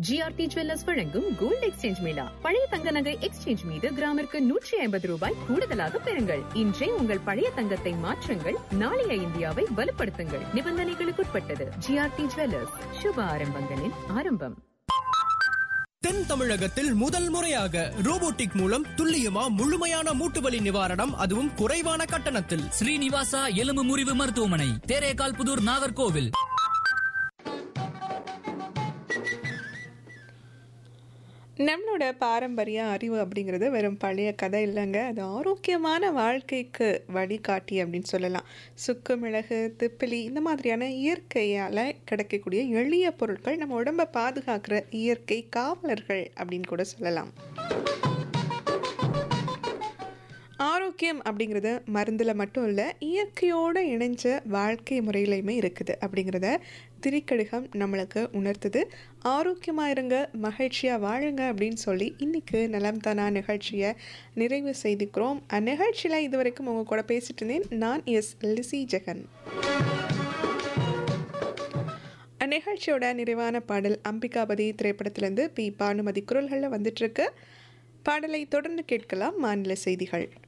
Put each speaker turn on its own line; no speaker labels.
GRT jewellers வழங்கும் gold exchange mela பழைய தங்க நகை எக்ஸ்சேஞ்ச் மீது கிராமிற்கு நூற்றி ஐம்பது ரூபாய் கூடுதலாக பெறுங்கள் இன்றே உங்கள் பழைய தங்கத்தை மாற்றுங்கள் நாளைய இந்தியாவை வலுப்படுத்துங்கள் நிபந்தனைகளுக்குட்பட்டது ஜிஆர்டி ஜுவல்லர்ஸ் சுப ஆரம்பங்களின் ஆரம்பம்
தென் தமிழகத்தில் முதல் முறையாக ரோபோட்டிக் மூலம் துல்லியமா முழுமையான மூட்டுவலி நிவாரணம் அதுவும் குறைவான கட்டணத்தில்
ஸ்ரீனிவாசா எலும்பு முறிவு மருத்துவமனை தேரேகால் புதூர் நாகர்கோவில்
நம்மளோட பாரம்பரிய அறிவு அப்படிங்கிறது வெறும் பழைய கதை இல்லைங்க அது ஆரோக்கியமான வாழ்க்கைக்கு வழிகாட்டி அப்படின்னு சொல்லலாம் சுக்கு மிளகு திப்பிலி இந்த மாதிரியான இயற்கையால் கிடைக்கக்கூடிய எளிய பொருட்கள் நம்ம உடம்பை பாதுகாக்கிற இயற்கை காவலர்கள் அப்படின்னு கூட சொல்லலாம் ஆரோக்கியம் அப்படிங்கிறது மருந்தில் மட்டும் இல்லை இயற்கையோடு இணைஞ்ச வாழ்க்கை முறையிலையுமே இருக்குது அப்படிங்கிறத திரிக்கடுகம் நம்மளுக்கு உணர்த்துது ஆரோக்கியமாக இருங்க மகிழ்ச்சியாக வாழுங்க அப்படின்னு சொல்லி இன்றைக்கி நலம் தானா நிகழ்ச்சியை நிறைவு செய்துக்கிறோம் அந்நிகழ்ச்சியில் இதுவரைக்கும் உங்கள் கூட பேசிட்டு இருந்தேன் நான் எஸ் லிசி ஜெகன் அந்நிகழ்ச்சியோட நிறைவான பாடல் அம்பிகாபதி திரைப்படத்திலேருந்து பி பானுமதி குரல்களில் வந்துட்டுருக்கு பாடலை தொடர்ந்து கேட்கலாம் மாநில செய்திகள்